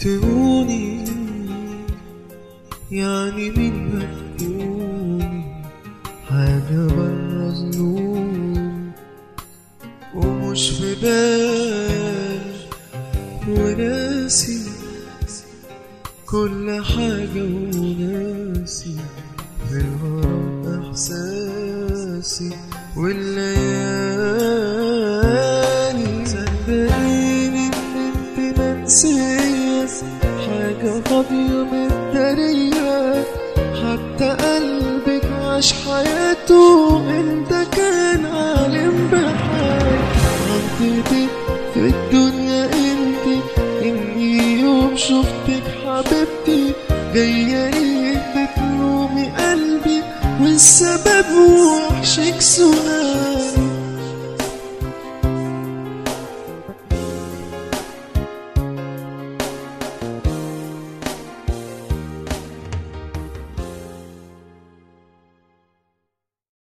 تهوني يعني مين ما تكوني حاجة برا ظنون ومش في بال وناسي كل حاجة وناسي في الغرام إحساسي والليالي صدقيني إن أنت منسية حاجة فاضية متدارية حتى قلبك عاش حياته انت كان عالم بحال غلطتك في الدنيا انت اني يوم شفتك حبيبتي جاية ليك بتلومي قلبي والسبب وحشك سؤال